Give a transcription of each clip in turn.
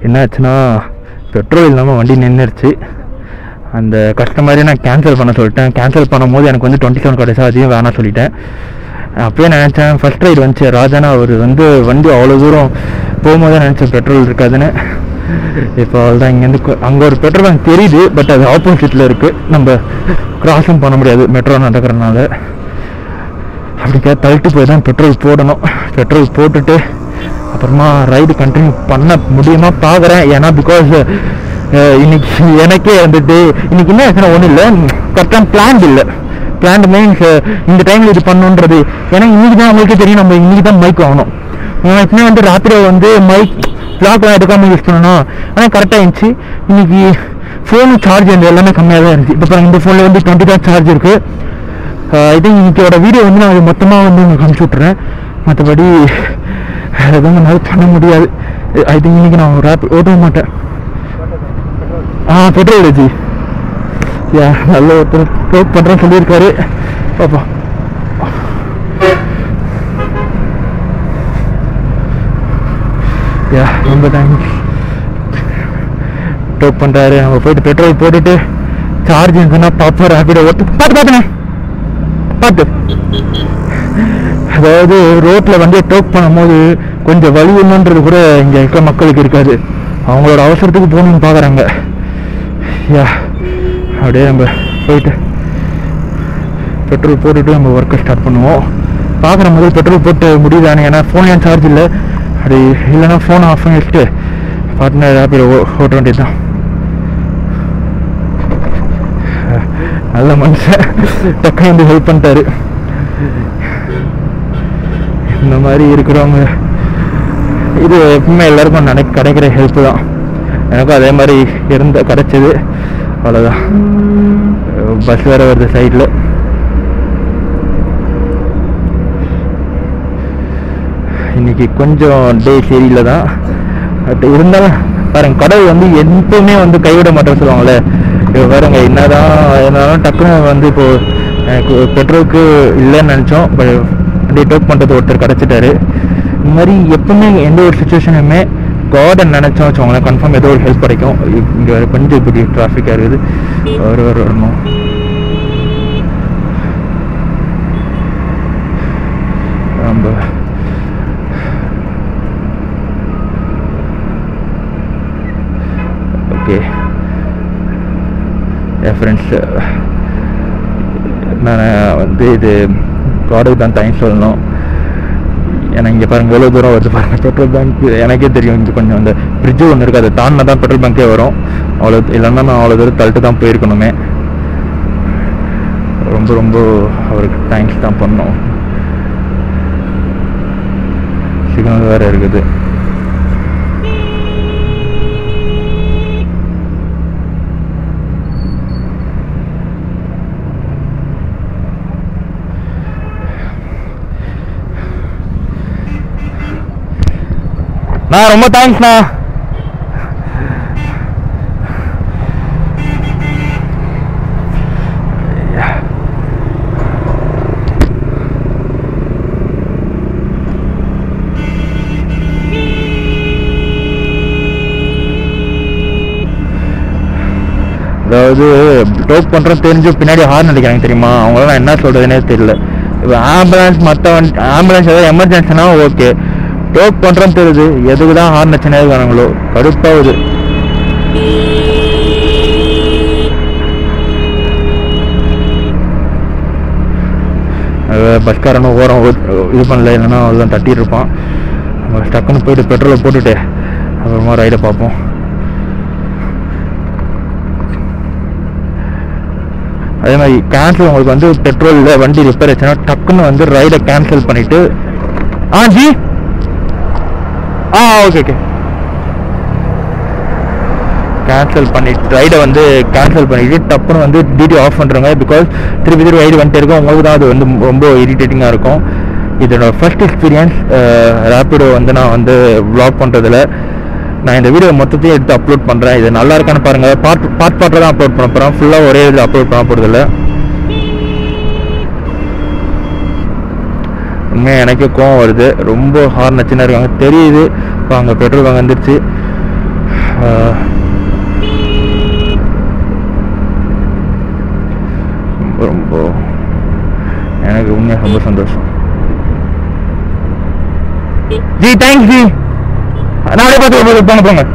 என்னாச்சுன்னா பெட்ரோல் இல்லாமல் வண்டி நின்றுடுச்சு அந்த கஸ்டமரே நான் கேன்சல் பண்ண சொல்லிட்டேன் கேன்சல் பண்ணும்போது எனக்கு வந்து டுவெண்ட்டி செவன் கடைசி அதையும் வேணாம் சொல்லிட்டேன் அப்பயே நினச்சேன் ஃபர்ஸ்ட் ரைடு வந்துச்சு ராஜானா அவர் வந்து வண்டி அவ்வளோ தூரம் போகும்போது நினச்சேன் பெட்ரோல் இருக்காதுன்னு இப்போ அவ்வளோதான் இங்கேருந்து அங்கே ஒரு பெட்ரோல் பங்க் தெரியுது பட் அது ஆப்போசிட்டில் இருக்குது நம்ம கிராஸும் பண்ண முடியாது மெட்ரோ நடக்கிறனால அப்படிக்கா தள்ளிட்டு போய் தான் பெட்ரோல் போடணும் பெட்ரோல் போட்டுட்டு அப்புறமா ரைடு கண்டினியூ பண்ண முடியுமா பார்க்குறேன் ஏன்னா பிகாஸ் இன்னைக்கு எனக்கே வந்துட்டு இன்னைக்கு என்ன ஆச்சுன்னா ஒன்றும் இல்லை கரெக்டாக பிளான் இல்லை பிளான் மீன்ஸ் இந்த டைமில் இது பண்ணணுன்றது ஏன்னா இன்னைக்கு தான் உங்களுக்கே தெரியும் நம்ம இன்னைக்கு தான் மைக் வாங்கணும் எப்பவுமே வந்து ராத்திரி வந்து மைக் பிளாக்லாம் எடுக்காமல் யூஸ் பண்ணணும் ஆனால் கரெக்டாக இருந்துச்சு இன்னைக்கு ஃபோனு சார்ஜ் இந்த எல்லாமே கம்மியாக தான் இருந்துச்சு இப்போ பாருங்க இந்த ஃபோனில் வந்து டுவெண்ட்டி தான் சார்ஜ் இருக்குது ஐ திங்க் இன்னைக்கோட வீடியோ வந்து நான் மொத்தமாக வந்து உங்களுக்கு அனுப்பிச்சி விட்றேன் மற்றபடி எதுவும் என்னால் பண்ண முடியாது ஐ திங்க் இன்னைக்கு நான் ரேப் ஓட்ட மாட்டேன் ஆ பெட்ரோல் ஜி யா நல்ல ஒருத்தர் ப்ரோக் பண்ணுறேன்னு சொல்லியிருக்காரு பாப்பா யா ரொம்ப தேங்க்ஸ் டோப் பண்ணுறாரு நம்ம போயிட்டு பெட்ரோல் போட்டுட்டு சார்ஜ் இருந்துச்சுன்னா பாப்பா ரேப்பிடோ ஓட்டு பார்த்து பார்த்துண்ணே பார்த்து அதாவது ரோட்டில் வண்டியை டோக் பண்ணும்போது கொஞ்சம் வழி என்னன்றது கூட இங்கே இருக்க மக்களுக்கு இருக்காது அவங்களோட அவசரத்துக்கு போகணும்னு பார்க்குறாங்க யா அப்படியே நம்ம போயிட்டு பெட்ரோல் போட்டுட்டு நம்ம ஒர்க்கை ஸ்டார்ட் பண்ணுவோம் பார்க்குற முதல் பெட்ரோல் போட்டு முடியுதானே ஏன்னா ஃபோன்லேயும் சார்ஜ் இல்லை அப்படி இல்லைன்னா ஃபோனை ஆஃப் பண்ணி வச்சுட்டு பார்ட்னர் ரேப்பிடோ ஓட்ட வேண்டியது தான் நல்ல மனுஷன் டக்குனு வந்து ஹெல்ப் பண்ணிட்டாரு இந்த மாதிரி இருக்கிறவங்க இது எப்பவுமே எல்லாருக்கும் நினை கிடைக்கிற ஹெல்ப் தான் எனக்கும் அதே மாதிரி இருந்த கிடைச்சது அவ்வளோதான் பஸ் வேறு வருது சைடில் இன்னைக்கு கொஞ்சம் டே சரியில்லை தான் பட் இருந்தாலும் பாருங்க கடவுள் வந்து எப்பவுமே வந்து கைவிட மாட்டேன்னு சொல்லுவாங்கல்ல இப்போ பாருங்க என்னதான் இருந்தாலும் டக்குன்னு வந்து இப்போ எனக்கு பெட்ரோலுக்கு இல்லைன்னு நினச்சோம் பட் அப்படியே டோக் பண்ணுறது ஒருத்தர் கிடச்சிட்டாரு இந்த மாதிரி எப்பவுமே எந்த ஒரு சுச்சுவேஷனுமே காடை நினச்சோம் வச்சுக்கோங்களேன் கன்ஃபார்ம் ஏதோ ஒரு ஹெல்ப் கிடைக்கும் இங்கே கொஞ்சம் இப்படி டிராஃபிக்காக இருக்குது ஒரு ஒரு வரணும் நம்ம ஓகே என் ஃப்ரெண்ட்ஸ் நான் வந்து இது ப்ராடக்ட் தான் தேங்க்ஸ் சொல்லணும் ஏன்னா இங்கே பாருங்க எவ்வளோ தூரம் வருது பாருங்க பெட்ரோல் பேங்க் எனக்கே தெரியும் இங்கே கொஞ்சம் அந்த ஃப்ரிட்ஜு ஒன்று இருக்குது அதை தாண்டினா தான் பெட்ரோல் பேங்க்கே வரும் அவ்வளோ இல்லைன்னா நான் அவ்வளோ தூரம் தள்ளிட்டு தான் போயிருக்கணுமே ரொம்ப ரொம்ப அவருக்கு தேங்க்ஸ் தான் பண்ணோம் சிக்னல் வேறு இருக்குது நான் ரொம்ப தேங்க்ஸ்ண்ணா அதாவது டோப் பண்ணுறோம் தெரிஞ்சு பின்னாடி ஹார்ன் அடிக்கிறாங்க தெரியுமா அவங்களாம் என்ன சொல்கிறதுனே தெரியல இப்போ ஆம்புலன்ஸ் மற்ற வண்டி ஆம்புலன்ஸ் ஏதாவது எமர்ஜென்சினா ஓகே டோப் பண்ணுறோம் தெரியுது எதுக்கு தான் ஹார்ன் அடிச்சுனே இருக்கானுங்களோ கடுப்பாகுது பஸ்காரனும் ஓரம் ஓ- இது பண்ணல இல்லைன்னா அவ்வளோதான் தட்டிட்டு இருப்பான் நம்ம டக்குன்னு போயிட்டு பெட்ரோலை போட்டுட்டு அப்புறமா ரைடை பார்ப்போம் அதே மாதிரி கேன்சல் உங்களுக்கு வந்து பெட்ரோலில் வண்டி ரிப்பேர் ஆச்சுன்னா டக்குன்னு வந்து ரைடை கேன்சல் பண்ணிட்டு ஆ ஜி ஆ ஓகே ஓகே கேன்சல் பண்ணிட்டு ரைடை வந்து கேன்சல் பண்ணிட்டு டப்புன்னு வந்து டிடி ஆஃப் பண்ணுறாங்க பிகாஸ் திருப்பி திருப்பி ரைடு வந்துட்டு இருக்கும் உங்களுக்கு தான் அது வந்து ரொம்ப இரிட்டேட்டிங்காக இருக்கும் இதோட ஃபர்ஸ்ட் எக்ஸ்பீரியன்ஸ் ரேப்பிடோ வந்து நான் வந்து vlog பண்ணுறதுல நான் இந்த வீடியோ மொத்தத்தையும் எடுத்து அப்லோட் பண்ணுறேன் இது நல்லா இருக்கான்னு பாருங்கள் பார்ட் பார்ட் பார்ட்டாக தான் அப்லோட் பண்ண போகிறேன் ஃபுல்லாக ஒரே இதில் அப்லோட் பண்ண போகிறதில்ல உண்மையாக எனக்கே கோவம் வருது ரொம்ப ஹார்ன் வச்சுன்னு இருக்காங்க தெரியுது இப்போ அங்கே பெட்ரோல் பங்க் வந்துருச்சு ஆஹ், ரொம்ப ரொம்ப எனக்கு உண்மையாக ரொம்ப சந்தோஷம் ஜி தேங்க்ஸ் ஜி நாளே பார்த்து போங்க போங்க போங்க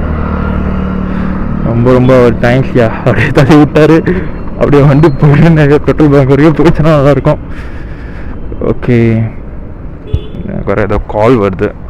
ரொம்ப ரொம்ப தேங்க்ஸ்யா அப்படியே தள்ளி விட்டாரு அப்படியே வண்டி போயிட்டு பெட்ரோல் பேங்க் வரைக்கும் போச்சுன்னா நல்லா இருக்கும் ஓகே எனக்கு வேறு ஏதோ கால் வருது